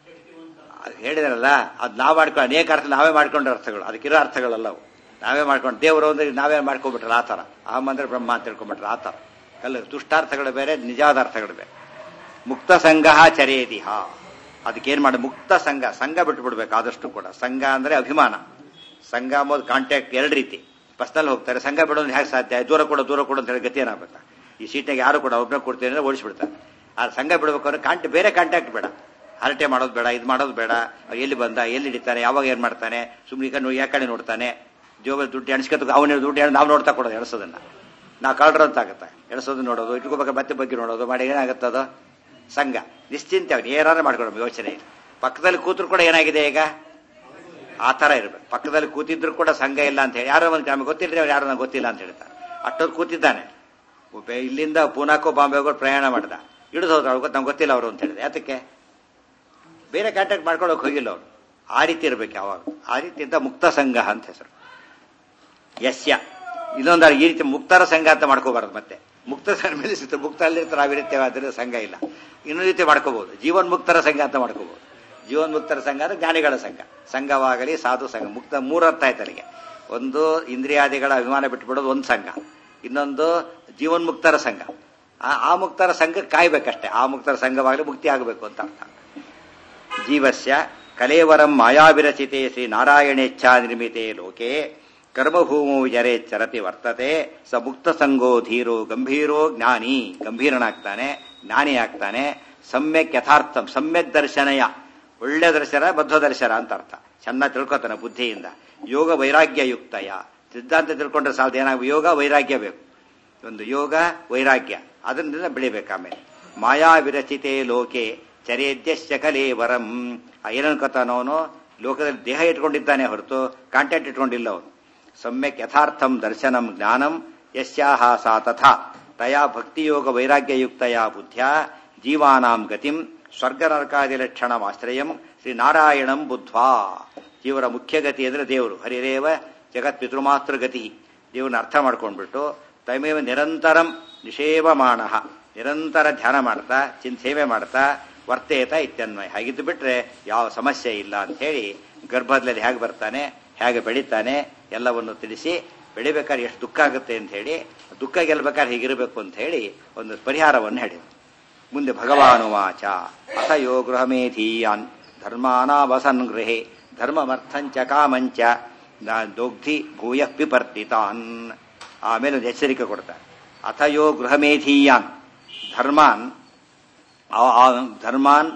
ಅದ್ ಹೇಳಿದ್ರಲ್ಲ ಅದ್ ನಾವ್ ಮಾಡ್ಕೊಂಡು ಅನೇಕ ಅರ್ಥ ನಾವೇ ಮಾಡ್ಕೊಂಡ ಅರ್ಥಗಳು ಅದಕ್ಕಿರೋ ಅರ್ಥಗಳಲ್ಲ ಅವು ನಾವೇ ಮಾಡ್ಕೊಂಡು ದೇವರು ಅಂದ್ರೆ ನಾವೇ ಮಾಡ್ಕೊಂಡ್ಬಿಟ್ರೆ ಆ ಥರ ಅಹಂ ಅಂದ್ರೆ ಬ್ರಹ್ಮ ಅಂತ ತಿಳ್ಕೊಂಡ್ಬಿಟ್ರೆ ಆ ಥರ ಕಲ್ಲ ದುಷ್ಟಾರ್ಥಗಳು ಬೇರೆ ನಿಜವಾದ ಅರ್ಥಗಳು ಬೇರೆ ಮುಕ್ತ ಸಂಘ ಚರೇದಿಹ ಅದಕ್ಕೇನ್ ಮಾಡಿ ಮುಕ್ತ ಸಂಘ ಸಂಘ ಬಿಟ್ಟು ಬಿಡ್ಬೇಕು ಆದಷ್ಟು ಕೂಡ ಸಂಘ ಅಂದ್ರೆ ಅಭಿಮಾನ ಸಂಘ ಅಂಬೋದು ಕಾಂಟ್ಯಾಕ್ಟ್ ಎರಡು ರೀತಿ ಬಸ್ನಲ್ಲಿ ಹೋಗ್ತಾರೆ ಸಂಘ ಬಿಡೋದು ಹೇಗೆ ಸಾಧ್ಯ ದೂರ ಕೊಡು ದೂರ ಕೊಡು ಅಂತ ಹೇಳಿ ಗತಿ ಏನಾಗಬೇಕು ಈ ಸೀಟ್ನಾಗ ಯಾರು ಕೂಡ ಒಬ್ಬನೇ ಕೊಡ್ತೀನಿ ಅಂದ್ರೆ ಓಡಿಸ್ಬಿಡ್ತಾರೆ ಆ ಸಂಘ ಬಿಡ್ಬೇಕು ಅಂದ್ರೆ ಕಾಂಟ್ ಬೇರೆ ಕಾಂಟ್ಯಾಕ್ಟ್ ಬೇಡ ಹರಟೆ ಮಾಡೋದು ಬೇಡ ಇದು ಮಾಡೋದು ಬೇಡ ಅವ್ನು ಎಲ್ಲಿ ಬಂದ ಎಲ್ಲಿ ಹಿಡಿತಾನೆ ಯಾವಾಗ ಏನ್ ಮಾಡ್ತಾನೆ ಸುಮ್ಮನೆ ಈಗ ನೋ- ಯಾಕಡೆ ನೋಡ್ತಾನೆ ಜೋಬಲ್ಲಿ ದುಡ್ಡು ಎಣಿಸ್ಕೊತ ಅವನ ದುಡ್ಡು ಎಣ್- ನಾವು ನೋಡ್ತಾ ಕೊಡೋದು ಎಣಿಸೋದನ್ನ ನಾವು ಕಳ್ರ ಅಂತ ಆಗುತ್ತೆ ಎಣಿಸೋದು ನೋಡೋದು ಇಟ್ಕೋಬೇಕು ಮತ್ತೆ ಬಗ್ಗೆ ನೋಡೋದು ಮಾಡಿ ಏನಾಗುತ್ತದು ಸಂಘ ನಿಶ್ಚಿಂತೆ ಅವ್ನು ಏನಾರು ಮಾಡ್ಕೊಡೋದು ಯೋಚನೆ ಇಲ್ಲ ಪಕ್ಕದಲ್ಲಿ ಕೂತ್ರು ಕೂಡ ಏನಾಗಿದೆ ಈಗ ಆ ಥರ ಇರಬೇಕು ಪಕ್ಕದಲ್ಲಿ ಕೂತಿದ್ರು ಕೂಡ ಸಂಘ ಇಲ್ಲ ಅಂತ ಹೇಳಿ ಯಾರೋ ಒಂದು ನಮಗೆ ಗೊತ್ತಿಲ್ಲರಿ ಅವ್ರು ಯಾರು ನಂಗೆ ಗೊತ್ತಿಲ್ಲ ಅಂತ ಹೇಳ್ತಾರೆ ಅಷ್ಟೊತ್ತು ಕೂತಿದ್ದಾನೆ ಒಬ್ಬ ಇಲ್ಲಿಂದ ಪೂನಾಕೋ ಬಾಂಬೆಗೋ ಪ್ರಯಾಣ ಮಾಡ್ದ ಹಿಡಿದು ಹೋದ್ರು ಅವ್ರಿಗೆ ನಮ್ಗೆ ಗೊತ್ತಿಲ್ಲ ಅವರು ಅಂತ ಹೇಳಿದೆ ಯಾತಕ್ಕೆ ಬೇರೆ ಕಾಂಟ್ಯಾಕ್ಟ್ ಮಾಡ್ಕೊಳ್ಳೋಕೆ ಹೋಗಿಲ್ಲ ಅವರು ಆ ರೀತಿ ಇರ್ಬೇಕು ಯಾವಾಗ ಆ ರೀತಿಯಿಂದ ಮುಕ್ತ ಸಂಘ ಅಂತ ಹೆಸರು ಯಸ್ಯ ಇನ್ನೊಂದು ಈ ರೀತಿ ಮುಕ್ತರ ಸಂಘ ಅಂತ ಮಾಡ್ಕೋಬಾರ್ದು ಮತ್ತೆ ಮುಕ್ತ ಸಂಘ ಮೇಲೆ ಸಿಗ್ತದೆ ಮುಕ್ತ ಅಲ್ಲಿರ್ತಾರೆ ಅವಿರಿತ್ಯವಾದ್ರೆ ಸಂಘ ಇಲ್ಲ ಇನ್ನೊಂದು ರೀತಿ ಮಾಡ್ಕೋಬಹುದು ಜೀವನ್ ಮುಕ್ತರ ಸಂಘ ಅಂತ ಮಾಡ್ಕೋಬಹುದು ಜೀವನ್ ಮುಕ್ತರ ಸಂಘ ಅಂದ್ರೆ ಜ್ಞಾನಿಗಳ ಸಂಘ ಸಂಘವಾಗಲಿ ಸಾಧು ಸಂಘ ಮುಕ್ತ ಮೂರರ್ಥ ಆಯ್ತು ಅಲ್ಲಿಗೆ ಒಂದು ಇಂದ್ರಿಯಾದಿಗಳ ಅಭಿಮಾನ ಬಿಟ್ಬಿಡೋದು ಒಂದು ಸಂಘ ಇನ್ನೊಂದು ಜೀವನ್ ಮುಕ್ತರ ಸಂಘ ಆ- ಆ ಮುಕ್ತರ ಸಂಘ ಕಾಯ್ಬೇಕಷ್ಟೇ ಆ ಮುಕ್ತರ ಸಂಘವಾಗಲಿ ಮುಕ್ತಿ ಆಗಬೇಕು ಅಂತ ಅರ್ಥ ಜೀವಸ್ಯ ಕಲೇವರಂ ಮಾಯಾವಿರಚಿತೆ ಶ್ರೀ ನಾರಾಯಣೇಚ್ಛಾ ನಿರ್ಮಿತೆ ಲೋಕೆ ಕರ್ಮಭೂಮೌ ಜರೆ ಚರತಿ ವರ್ತತೆ ಸ ಮುಕ್ತ ಸಂಗೋ ಧೀರೋ ಗಂಭೀರೋ ಜ್ಞಾನಿ ಗಂಭೀರನಾಗ್ತಾನೆ ಜ್ಞಾನಿ ಆಗ್ತಾನೆ ಸಮ್ಯಕ್ ಯಥಾರ್ಥಂ ಸಮ್ಯಕ್ ದರ್ಶನಯ ಒಳ್ಳೆ ದರ್ಶನ ಬದ್ಧ ದರ್ಶನ ಅಂತ ಅರ್ಥ ಚೆನ್ನಾಗಿ ತಿಳ್ಕೊತಾನೆ ಬುದ್ಧಿಯಿಂದ ಯೋಗ ವೈರಾಗ್ಯ ಯುಕ್ತಯ ಸಿದ್ಧಾಂತ ತಿಳ್ಕೊಂಡ್ರೆ ಸಾಲದು ಏನಾಗ ಯೋಗ ವೈರಾಗ್ಯ ಬೇಕು ಒಂದು ಯೋಗ ವೈರಾಗ್ಯ ಅದರಿಂದ ಬೆಳಿಬೇಕು ಆಮೇಲೆ ಮಾಯಾ ವಿರಚಿತೆ ಲೋಕೆ ಚರೇದ್ಯಶ್ಚ ಕಲೇವರಂ ಏನನ್ಕೋತಾನೋ ಅವನು ಲೋಕದಲ್ಲಿ ದೇಹ ಇಟ್ಕೊಂಡಿದ್ದಾನೆ ಹೊರತು ಕಾಂಟ್ಯಾಕ್ಟ್ ಇಟ್ಕೊಂಡಿಲ್ಲ ಅವನು ಸಮ್ಯಕ್ ಯಥಾರ್ಥಂ ದರ್ಶನಂ ಜ್ಞಾನಂ ಯಸ್ಯಾಹ ಸಾ ತಥಾ ತಯಾ ಭಕ್ತಿಯೋಗ ವೈರಾಗ್ಯಯುಕ್ತಯ ಬುದ್ಧ್ಯ ಜೀವಾನಾಂ ಗತಿಂ ಸ್ವರ್ಗ ನರಕಾದಿ ಲಕ್ಷಣಮಾಶ್ರಯಂ ಶ್ರೀ ನಾರಾಯಣಂ ಬುದ್ಧ್ವಾ ಜೀವರ ಮುಖ್ಯ ಗತಿ ಅಂದ್ರೆ ದೇವರು ಹರಿರೇವ ಜಗತ್ ಪಿತೃಮಾತೃ ಗತಿ ದೇವ್ರನ್ನ ಅರ್ಥ ಮಾಡ್ಕೊಂಡ್ಬಿಟ್ಟು ತಮೇವ ನಿರಂತರಂ ನಿಷೇವಮಾಣ ನಿರಂತರ ಧ್ಯಾನ ಮಾಡ್ತಾ ಚಿನ್ ಸೇವೆ ಮಾಡ್ತಾ ವರ್ತೇತ ಇತ್ಯನ್ವಯ ಹಾಗಿದ್ದು ಬಿಟ್ರೆ ಯಾವ ಸಮಸ್ಯೆ ಇಲ್ಲ ಅಂತ ಹೇಳಿ ಗರ್ಭದಲ್ಲಿ ಹೇಗೆ ಬರ್ತಾನೆ ಹೇಗೆ ಬೆಳಿತಾನೆ ಎಲ್ಲವನ್ನು ತಿಳಿಸಿ ಬೆಳಿಬೇಕಾದ್ರೆ ಎಷ್ಟು ದುಃಖ ಆಗುತ್ತೆ ಅಂತ ಹೇಳಿ ದುಃಖ ಗೆಲ್ಬೇಕಾದ್ರೆ ಹೀಗಿರಬೇಕು ಅಂತ ಹೇಳಿ ಒಂದು ಪರಿಹಾರವನ್ನು ಹೇಳಿ ಮುಂದೆ ಭಗವಾನುವಾಚ ಅಥ ಯೋ ಗೃಹಮೇಧೀಯಾನ್ ಧರ್ಮಾನಾವಸನ್ ಗೃಹೆ ಧರ್ಮಮರ್ಥಂಚ ಕಾಮಂಚ ದೋಗ್ಧಿ ಭೂಯ ಪಿಪರ್ತಿತಾನ್ ಆಮೇಲೆ ಒಂದು ಎಚ್ಚರಿಕೆ ಕೊಡ್ತಾರೆ ಅಥ ಯೋ ಗೃಹಮೇಧೀಯಾನ್ ಧರ್ಮಾನ್ ಧರ್ಮಾನ್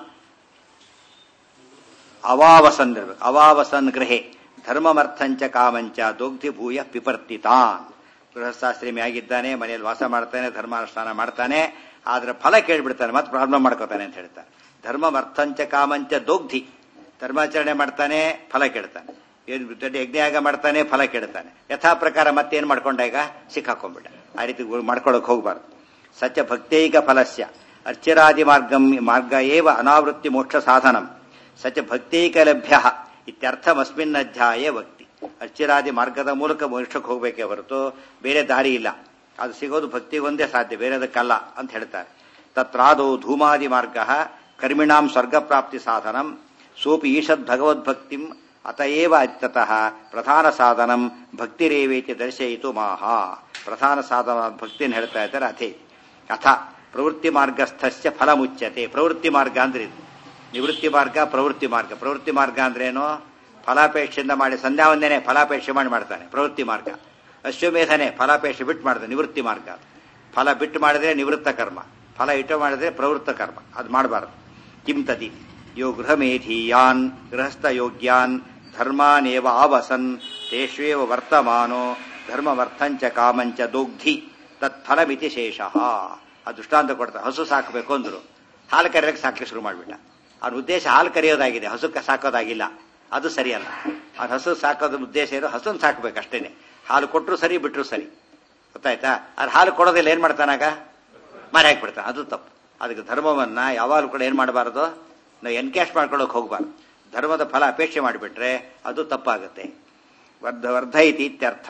ಅವಾವಸನ್ ಇರ್ಬೇಕು ಅವಾವಸನ್ ಗೃಹೆ ಧರ್ಮಮರ್ಥಂಚ ಕಾಮಂಚ ದೋಗ್ಧಿ ಭೂಯ ಪಿಪರ್ತಿತಾನ್ ಗೃಹಸ್ಥಾಶ್ರಮಿ ಆಗಿದ್ದಾನೆ ಮನೆಯಲ್ಲಿ ವಾಸ ಮಾಡ್ತಾನೆ ಧರ್ಮಾನುಷ್ಠಾನ ಮಾಡ್ತಾನೆ ಆದ್ರೆ ಫಲ ಕೇಳ್ಬಿಡ್ತಾನೆ ಮತ್ತೆ ಪ್ರಾಬ್ಲಮ್ ಮಾಡ್ಕೋತಾನೆ ಅಂತ ಹೇಳ್ತಾನೆ ಧರ್ಮಮರ್ಥಂಚ ಕಾಮಂಚ ದೋಗ್ಧಿ ಧರ್ಮಾಚರಣೆ ಮಾಡ್ತಾನೆ ಫಲ ಕೇಳ್ತಾನೆ ಏನು ದೊಡ್ಡ ಯಜ್ಞಯಾಗ ಮಾಡ್ತಾನೆ ಫಲ ಕೇಳ್ತಾನೆ ಯಥಾ ಪ್ರಕಾರ ಮತ್ತೇನ್ ಮಾಡ್ಕೊಂಡ ಈಗ ಸಿಕ್ಕಾಕೊಂಡ್ಬಿಟ್ಟ ಆ ರೀತಿ ಮಾಡ್ಕೊಳಕ್ ಹೋಗ್ಬಾರ್ದು ಸತ್ಯ ಭಕ್ತೈಕ ಫಲಸ್ಯ ಅರ್ಚರಾದಿ ಮಾರ್ಗಂ ಮಾರ್ಗ ಏವ ಅನಾವೃತ್ತಿ ಮೋಕ್ಷ ಸಾಧನಂ ಸಚ ಭಕ್ತೈಕ ಲಭ್ಯ ಇತ್ಯರ್ಥಮಸ್ಮಿನ್ ಅಧ್ಯಾಯ ಭಕ್ತಿ ಅರ್ಚರಾದಿ ಮಾರ್ಗದ ಮೂಲಕ ಮೋಕ್ಷಕ್ಕೆ ಹೋಗ್ಬೇಕೇ ಹೊರತು ಬೇರೆ ದಾರಿ ಇಲ್ಲ ಅದು ಸಿಗೋದು ಭಕ್ತಿಗೊಂದೇ ಸಾಧ್ಯ ಬೇರೆದಕ್ಕಲ್ಲ ಅಂತ ಹೇಳ್ತಾರೆ ತತ್ರಾದೌ ಧೂಮಾದಿ ಮಾರ್ಗ ಕರ್ಮಿಣಾಂ ಸ್ವರ್ಗ ಪ್ರಾಪ್ತಿ ಸಾಧನಂ ಸೋಪಿ ಈಶದ್ ಭಗವದ್ಭಕ್ತಿಂ ಅತಏವ ಅತ್ಯತಃ ಪ್ರಧಾನ ಸಾಧನಂ ಭಕ್ತಿರೇವೇತಿ ದರ್ಶಯಿತು ಮಾಹ ಪ್ರಧಾನ ಸಾಧನ ಭಕ್ತಿಯನ್ನು ಹೇಳ್ತಾ ಇದ್ದಾರೆ ಅಥೇ ಅಥ ಪ್ರವೃತ್ತಿ ಮಾರ್ಗಸ್ಥಸ್ಯ ಫಲ ಮುಚ್ಚತೆ ಪ್ರವೃತ್ತಿ ಮಾರ್ಗ ಅಂದ್ರೆ ಇದು ನಿವೃತ್ತಿ ಮಾರ್ಗ ಪ್ರವೃತ್ತಿ ಮಾರ್ಗ ಪ್ರವೃತ್ತಿ ಮಾರ್ಗ ಅಂದ್ರೇನು ಫಲಾಪೇಕ್ಷೆಯಿಂದ ಮಾಡಿ ಸಂಧ್ಯಾವಂದನೆ ಫಲಾಪೇಕ್ಷೆ ಮಾಡಿ ಮಾಡ್ತಾನೆ ಪ್ರವೃತ್ತಿ ಮಾರ್ಗ ಅಶ್ವಮೇಧನೆ ಫಲಾಪೇಕ್ಷೆ ಬಿಟ್ಟು ಮಾಡ್ತಾನೆ ನಿವೃತ್ತಿ ಮಾರ್ಗ ಫಲ ಬಿಟ್ಟು ಮಾಡಿದ್ರೆ ನಿವೃತ್ತ ಕರ್ಮ ಫಲ ಇಟ್ಟು ಮಾಡಿದ್ರೆ ಪ್ರವೃತ್ತ ಕರ್ಮ ಅದು ಮಾಡಬಾರದು ಕಿಂ ತದಿ ಯೋ ಗೃಹಮೇಧೀಯಾನ್ ಗೃಹಸ್ಥ ಯೋಗ್ಯಾನ್ ಧರ್ಮಾನೇವ ಆವಸನ್ ತೇಷ್ವೇವ ವರ್ತಮಾನೋ ಧರ್ಮವರ್ಥಂಚ ಕಾಮಂಚ ದೋಗ್ಧಿ ತತ್ಫಲಮಿತಿ ಶೇಷ ಆ ದೃಷ್ಟಾಂತ ಕೊಡ್ತಾರೆ ಹಸು ಸಾಕಬೇಕು ಅಂದ್ರು ಹಾಲು ಕರೆಯಕ್ಕೆ ಸಾಕಲಿಕ್ಕೆ ಶುರು ಮಾಡಿಬಿಟ್ಟ ಅವ್ನ ಉದ್ದೇಶ ಹಾಲು ಕರೆಯೋದಾಗಿದೆ ಹಸು ಸಾಕೋದಾಗಿಲ್ಲ ಅದು ಸರಿಯಲ್ಲ ಅವ್ನ ಹಸು ಸಾಕೋದ್ರ ಉದ್ದೇಶ ಏನು ಹಸುನ್ ಸಾಕ್ಬೇಕು ಅಷ್ಟೇನೆ ಹಾಲು ಕೊಟ್ಟರು ಸರಿ ಬಿಟ್ರು ಸರಿ ಗೊತ್ತಾಯ್ತಾ ಅದು ಹಾಲು ಕೊಡೋದಿಲ್ಲ ಏನ್ ಮಾಡ್ತಾನಾಗ ಮಾರಿ ಹಾಕ್ಬಿಡ್ತಾನೆ ಅದು ತಪ್ಪು ಅದಕ್ಕೆ ಧರ್ಮವನ್ನ ಯಾವಾಗಲೂ ಕೂಡ ಏನ್ ಮಾಡಬಾರದು ನಾವು ಎನ್ಕ್ಯಾಶ್ ಮಾಡ್ಕೊಳ್ಳೋಕೆ ಹೋಗ್ಬಾರ್ದು ಧರ್ಮದ ಫಲ ಅಪೇಕ್ಷೆ ಮಾಡಿಬಿಟ್ರೆ ಅದು ತಪ್ಪಾಗುತ್ತೆ ವರ್ಧ ವರ್ಧ ಇತಿ ಇತ್ಯರ್ಥ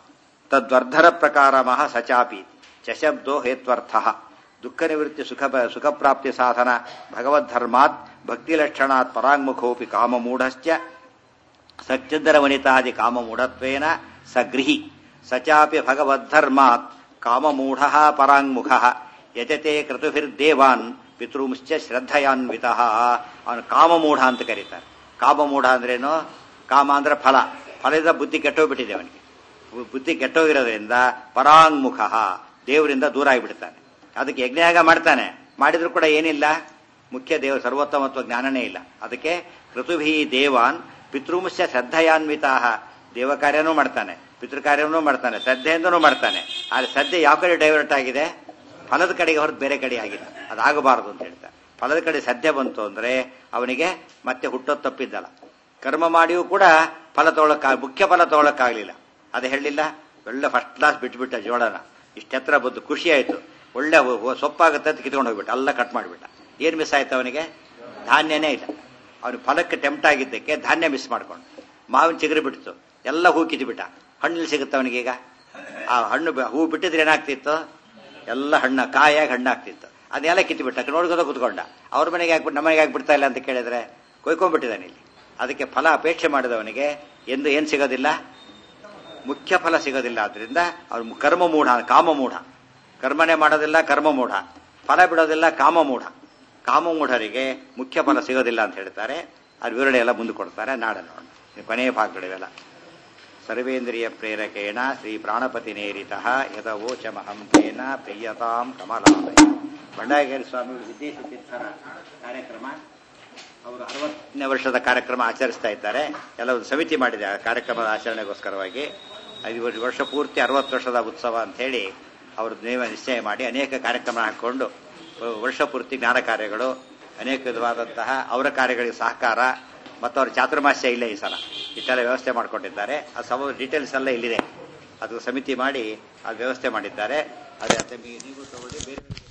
ತದ್ವರ್ಧರ ಪ್ರಕಾರ ಮಹ ಸಚಾಪಿ ಚಶಬ್ದೋ ಹೇತ್ವರ್ಥ ದುಃಖ ನಿವೃತ್ತಿ ಸುಖ ಸುಖ ಪ್ರಾಪ್ತಿ ಸಾಧನ ಭಗವದ್ಧರ್ಮಾತ್ ಭಕ್ತಿಲಕ್ಷಣಾತ್ ಪರಾಂಗುಖೋಪಿ ಕಾಮಮೂಢಶ್ಚ ಸಚ್ಚಿದ್ದರ ವನಿತಾದಿ ಕಾಮಮೂಢತ್ವೇನ ಸಗೃಹಿ ಸಚಾಪಿ ಭಗವದ್ಧರ್ಮಾತ್ ಕಾಮಮೂಢ ಪರಾಂಗುಖ ಯಜತೆ ಕ್ರತುಭಿರ್ದೇವಾನ್ ಪಿತೃಂಶ್ಚ ಶ್ರದ್ಧಯಾನ್ವಿತ ಅವನು ಕಾಮಮೂಢ ಅಂತ ಕರೀತಾರೆ ಕಾಮಮೂಢ ಅಂದ್ರೇನು ಕಾಮ ಅಂದ್ರೆ ಫಲ ಫಲದ ಬುದ್ಧಿ ಕೆಟ್ಟೋಗ್ಬಿಟ್ಟಿದೆ ಅವನಿಗೆ ಬುದ್ಧಿ ಕೆಟ್ಟೋಗಿರೋದ್ರಿಂದ ಪರಾಂಗುಖ ದೇವರಿಂದ ದೂರ ಆಗಿಬಿಡ್ತಾನೆ ಅದಕ್ಕೆ ಯಜ್ಞಯಾಗ ಮಾಡ್ತಾನೆ ಮಾಡಿದ್ರು ಕೂಡ ಏನಿಲ್ಲ ಮುಖ್ಯ ದೇವ ಸರ್ವೋತ್ತಮತ್ವ ಜ್ಞಾನನೇ ಇಲ್ಲ ಅದಕ್ಕೆ ಋತುಭಿ ದೇವಾನ್ ಪಿತೃಂಶ ಶ್ರದ್ಧಯಾನ್ವಿತ ದೇವ ಕಾರ್ಯನೂ ಮಾಡ್ತಾನೆ ಪಿತೃ ಕಾರ್ಯವನ್ನೂ ಮಾಡ್ತಾನೆ ಶ್ರದ್ಧೆಯಿಂದನೂ ಮಾಡ್ತಾನೆ ಆದ್ರೆ ಶ್ರದ್ಧೆ ಯಾವ ಕಡೆ ಡೈವರ್ಟ್ ಆಗಿದೆ ಫಲದ ಕಡೆಗೆ ಹೊರತು ಬೇರೆ ಕಡೆ ಆಗಿಲ್ಲ ಅದಾಗಬಾರದು ಅಂತ ಹೇಳ್ತಾರೆ ಫಲದ ಕಡೆ ಸದ್ಯ ಬಂತು ಅಂದ್ರೆ ಅವನಿಗೆ ಮತ್ತೆ ಹುಟ್ಟೋದು ತಪ್ಪಿದ್ದಲ್ಲ ಕರ್ಮ ಮಾಡಿಯೂ ಕೂಡ ಫಲ ತಗೊಳಕ್ ಮುಖ್ಯ ಫಲ ತಗೊಳಕ್ಕಾಗ್ಲಿಲ್ಲ ಅದು ಹೇಳಿಲ್ಲ ಒಳ್ಳೆ ಫಸ್ಟ್ ಕ್ಲಾಸ್ ಬಿಟ್ಬಿಟ್ಟ ಜೋಳನ ಇಷ್ಟೆತ್ರ ಬಂದು ಖುಷಿ ಆಯ್ತು ಒಳ್ಳೆ ಸೊಪ್ಪಾಗುತ್ತೆ ಅಂತ ಕಿತ್ಕೊಂಡು ಹೋಗ್ಬಿಟ್ಟ ಎಲ್ಲ ಕಟ್ ಮಾಡಿಬಿಟ್ಟ ಏನ್ ಮಿಸ್ ಆಯ್ತು ಅವನಿಗೆ ಧಾನ್ಯನೇ ಇಲ್ಲ ಅವನು ಫಲಕ್ಕೆ ಟೆಂಪ್ಟ್ ಆಗಿದ್ದಕ್ಕೆ ಧಾನ್ಯ ಮಿಸ್ ಮಾಡ್ಕೊಂಡು ಮಾವಿನ ಚಿಗುರು ಬಿಡ್ತು ಎಲ್ಲ ಹೂ ಕಿತ್ಬಿಟ್ಟ ಹಣ್ಣು ಸಿಗುತ್ತೆ ಅವನಿಗೆ ಈಗ ಆ ಹಣ್ಣು ಹೂ ಬಿಟ್ಟಿದ್ರೆ ಏನಾಗ್ತಿತ್ತು ಎಲ್ಲ ಹಣ್ಣ ಕಾಯಾಗಿ ಹಣ್ಣಾಗ್ತಿತ್ತು ಅದನ್ನೆಲ್ಲ ಕಿತ್ಬಿಟ್ಟ ನೋಡ್ಕೋದ ಕುತ್ಕೊಂಡ ಅವ್ರ ಮನೆಗೆ ಹಾಕ್ಬಿಟ್ಟು ನಮ್ಮ ಮನೆಗೆ ಹಾಕ್ಬಿಡ್ತಾ ಇಲ್ಲ ಅಂತ ಕೇಳಿದ್ರೆ ಕೊಯ್ಕೊಂಡ್ಬಿಟ್ಟಿದ್ದಾನೆ ಇಲ್ಲಿ ಅದಕ್ಕೆ ಫಲ ಅಪೇಕ್ಷೆ ಮಾಡಿದವನಿಗೆ ಎಂದು ಏನ್ ಸಿಗೋದಿಲ್ಲ ಮುಖ್ಯ ಫಲ ಸಿಗೋದಿಲ್ಲ ಆದ್ರಿಂದ ಅವ್ನು ಕರ್ಮ ಮೂಢ ಕಾಮ ಮೂಢ ಕರ್ಮನೆ ಮಾಡೋದಿಲ್ಲ ಕರ್ಮ ಮೂಢ ಫಲ ಬಿಡೋದಿಲ್ಲ ಕಾಮ ಮೂಢ ಕಾಮ ಮೂಢರಿಗೆ ಮುಖ್ಯ ಫಲ ಸಿಗೋದಿಲ್ಲ ಅಂತ ಹೇಳ್ತಾರೆ ಅದು ವಿವರಣೆ ಎಲ್ಲ ಮುಂದೆ ಕೊಡ್ತಾರೆ ನಾಡ ನೋಡೋಣ ಕೊನೆಯ ಭಾಗಗಳಿವೆಲ್ಲ ಸರ್ವೇಂದ್ರಿಯ ಪ್ರೇರಕೇಣ ಶ್ರೀ ಪ್ರಾಣಪತಿ ನೇರಿತ ಯಥವೋಚಮಹಂತೇನ ಪ್ರಿಯತಾಂ ಕಮಲಾಲಯ ಬಂಡಾಯಗೇರಿ ಸ್ವಾಮಿ ವಿದ್ಯೇಶತೀರ್ಥರ ಕಾರ್ಯಕ್ರಮ ಅವರು ಅರವತ್ತನೇ ವರ್ಷದ ಕಾರ್ಯಕ್ರಮ ಆಚರಿಸ್ತಾ ಇದ್ದಾರೆ ಎಲ್ಲ ಒಂದು ಸಮಿತಿ ಮಾಡಿದೆ ಆ ಕಾರ್ಯಕ್ರಮದ ಆಚರಣೆಗೋಸ್ಕರವಾಗಿ ಐದು ವರ್ಷ ವರ್ಷ ಪೂರ್ತಿ ಅರವತ್ತು ವರ್ಷದ ಉತ್ಸವ ಅಂತ ಹೇಳಿ ಅವರು ನೇಮ ನಿಶ್ಚಯ ಮಾಡಿ ಅನೇಕ ಕಾರ್ಯಕ್ರಮ ಹಾಕಿಕೊಂಡು ವರ್ಷ ಪೂರ್ತಿ ಜ್ಞಾನ ಕಾರ್ಯಗಳು ಅನೇಕ ವಿಧವಾದಂತಹ ಅವರ ಕಾರ್ಯಗಳಿಗೆ ಸಹಕಾರ ಮತ್ತು ಅವ್ರ ಚಾತುರ್ಮಾಸ್ಯ ಇಲ್ಲ ಈ ಸಲ ಇಷ್ಟೆಲ್ಲ ವ್ಯವಸ್ಥೆ ಮಾಡಿಕೊಂಡಿದ್ದಾರೆ ಆ ಸಮ ಡೀಟೇಲ್ಸ್ ಎಲ್ಲ ಇಲ್ಲಿದೆ ಅದು ಸಮಿತಿ ಮಾಡಿ ಅದು ವ್ಯವಸ್ಥೆ ಮಾಡಿದ್ದಾರೆ ಅದೇ ತಮಗೆ ನೀವು ತಗೊಳ್ಳಿ ಬೇರೆ